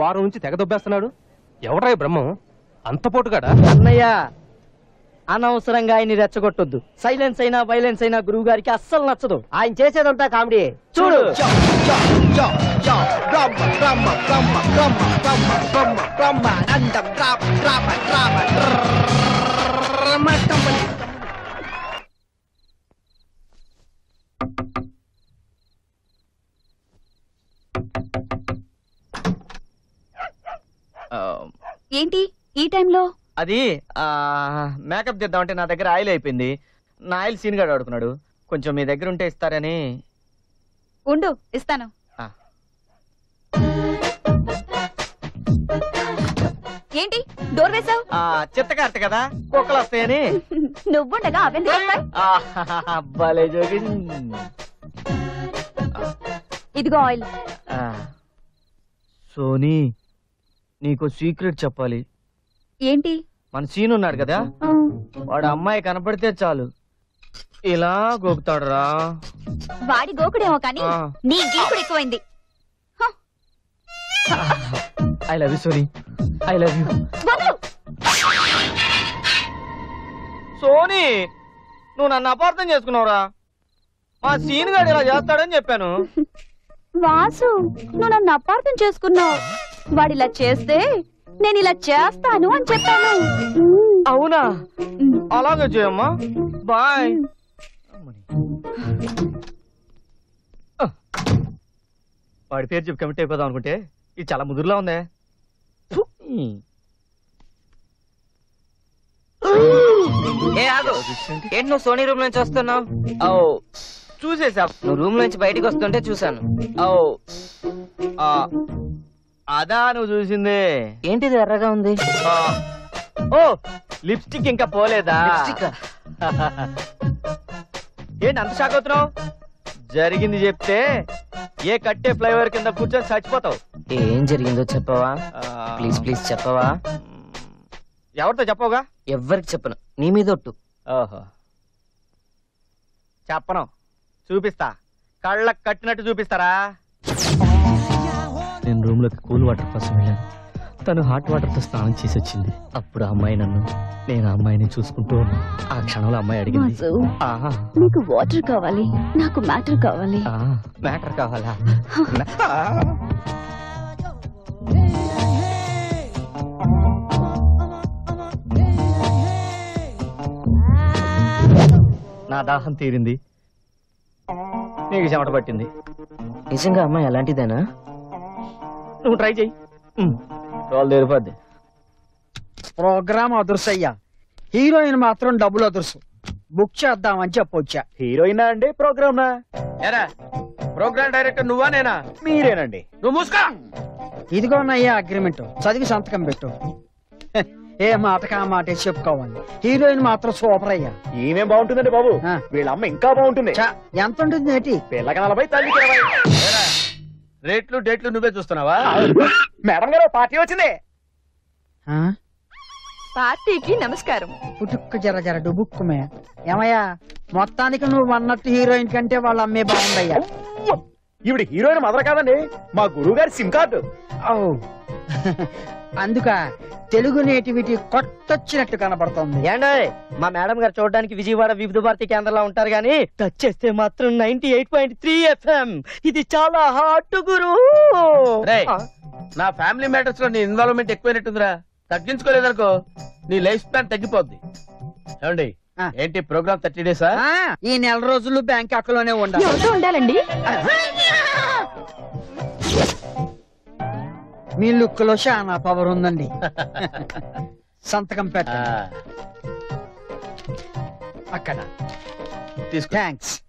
వారం నుంచి తెగ దొబ్బేస్తున్నాడు ఎవడ్రా ఈ బ్రహ్మం అంత పోటుగాడా అన్నయ్య అనవసరంగా ఆయన్ని రెచ్చగొట్టొద్దు సైలెన్స్ అయినా వైలెన్స్ అయినా గురువు గారికి అస్సలు నచ్చదు ఆయన చేసేదంతా కామెడీ చూడు ఏంటి ఈ టైంలో అది ఆ, మేకప్ చేద్దామంటే నా దగ్గర ఆయిల్ అయిపోయింది నా ఆయిల్ సీన్ గాడు అడుగుతున్నాడు కొంచెం మీ దగ్గర ఉంటే ఇస్తారని ఉండు ఇస్తాను ఆ. ఏంటి డోర్ వేసావు ఆ, చిత్తకార్తె కదా కుక్కలు వస్తాయని నువ్వుండగా అవెందుకు వస్తాయి ఆ, భలే జోగి ఇదిగో ఆయిల్ ఆ, సోనీ నీకు సీక్రెట్ చెప్పాలి ఏంటి మన సీన్ ఉన్నాడు కదా ఆ, వాడు అమ్మాయి కనపడితే చాలు ఇలా గోకుతాడు రా వాడి గోకుడేమో కానీ ఆ. నీ గీకుడు ఎక్కువైంది I love you Sony I love you వదలు సోనీ నువ్వు నన్ను అపార్థం చేసుకున్నావురా మా సీన్ గాడు ఇలా చేస్తాడని చెప్పాను వాసు నువ్వు నన్ను అపార్థం చేసుకున్నావు వాడు ఇలా చేస్తే నేను ఇలా చేస్తాను అని చెప్పాను ఉమ్, అవునా ఉమ్. అలాగే చేయమ్మా బాయ్ వాడి పేరు చెప్పి కమిట్ అయిపోదాం అనుకుంటే ఇది చాలా ముదురులా ఉందే ఫు. ఏ ఆగు ఏంటి నువ్వు సోనీ రూమ్ నుంచి వస్తున్నావు ఓ చూసేసా నువ్వు రూమ్ నుంచి బయటికి వస్తుంటే చూసాను ఓ ఆ, అదా నువ్వు చూసింది ఏంటిది ఎర్రగా ఉంది ఆ, ఓ లిప్స్టిక్ ఇంకా పోలేదా లిప్స్టిక్ ఏంటి అంత షాక్ అవుతున్నావు జరిగింది చెప్తే ఏ కట్టే ఫ్లైఓవర్ కింద కూర్చొని చచ్చిపోతావు ఏం జరిగిందో చెప్పవా ఆ, ప్లీజ్ ప్లీజ్ చెప్పవా ఎవరితో చెప్పవుగా ఎవ్వరికి చెప్పను నీ మీద ఒట్టు ఓహో చెప్పను చూపిస్తా కళ్ళకు కట్టినట్టు చూపిస్తారా నేను రూమ్ లోకి కూల్ వాటర్ కోసం వెళ్ళాను తను హాట్ వాటర్ తో స్నానం చేసి వచ్చింది అప్పుడు ఆ అమ్మాయి నన్ను నేను ఆ అమ్మాయిని చూసుకుంటూ ఉన్నా ఆ క్షణంలో అమ్మాయి అడిగింది వాసు ఆహా నీకు వాటర్ కావాలి నాకు మ్యాటర్ కావాలి ఆ, మ్యాటర్ కావాలా నా దాహం తీరింది నీకు చెమట పట్టింది నిజంగా అమ్మాయి అలాంటిదేనా నువ్వు ట్రై చెయ్యి వాళ్ళు తెరిపోద్ది ప్రోగ్రామ్ అదుర్సయ్యా హీరోయిన్ మాత్రం డబ్బులు అదుర్సు బుక్ చేద్దామని చెప్పొచ్చా హీరోయినా అండి ప్రోగ్రామ్ ఎరా ప్రోగ్రామ్ డైరెక్టర్ నువ్వా నేనా మీరేనండి నువ్వు మూసుకో ఇదిగోనయ్యా అగ్రిమెంట్ చదివి సంతకం పెట్టు హె, ఏ మాటకా మాటే చెప్పుకోవాలి హీరోయిన్ మాత్రం సూపర్ అయ్యా ఈమెం బాగుంటుందండి బాబు ఆ. వీళ్ళ అమ్మ ఇంకా బాగుంటుంది చా, ఎంత ఉంటుంది నేటి పిల్లకి నలభై తల్లికి ఇరవై ఏరా, రేట్లు డేట్లు నువ్వే చూస్తున్నావా మేడం గారు పార్టీ వచ్చింది ఆ? పార్టీకి నమస్కారం పుట్టుక్కు జర జర డుబుక్కుమే ఏమయ్యా మొత్తానికి నువ్వు అన్నట్టు హీరోయిన్ కంటే వాళ్ళ అమ్మే బాగుందయ్యా ఈవిడ హీరోయిన్ మదర్ కాదండి మా గురువు గారి సిమ్ కార్డు ఓ అందుక తెలుగు నేటివిటీ కొట్టొచ్చినట్టు కనబడుతోంది ఏండే మా మేడం గారు చూడడానికి విజయవాడ వివిధ భారతి కేంద్రంలో ఉంటారు గానీ టచ్ చేస్తే మాత్రం ninety eight point three FM ఇది చాలా హాట్ గురు రేయ్. నా ఫ్యామిలీ మ్యాటర్స్ లో నీ ఇన్వాల్వ్మెంట్ ఎక్కువైనట్టుందిరా తగ్గించుకోలేదనుకో నీ లైఫ్ స్పాన్ తగ్గిపోద్ది ఏమండి ఆ. ఏంటి ప్రోగ్రామ్ థర్టీ డేసా ఆ, ఈ నెల రోజులు బ్యాంకాక్ లోనే ఉండాలి ఎవరితో ఉండాలండి మీ లుక్ లో చాలా పవర్ ఉందండి సంతకం పెట్ట అక్కడ తీసుకో థ్యాంక్స్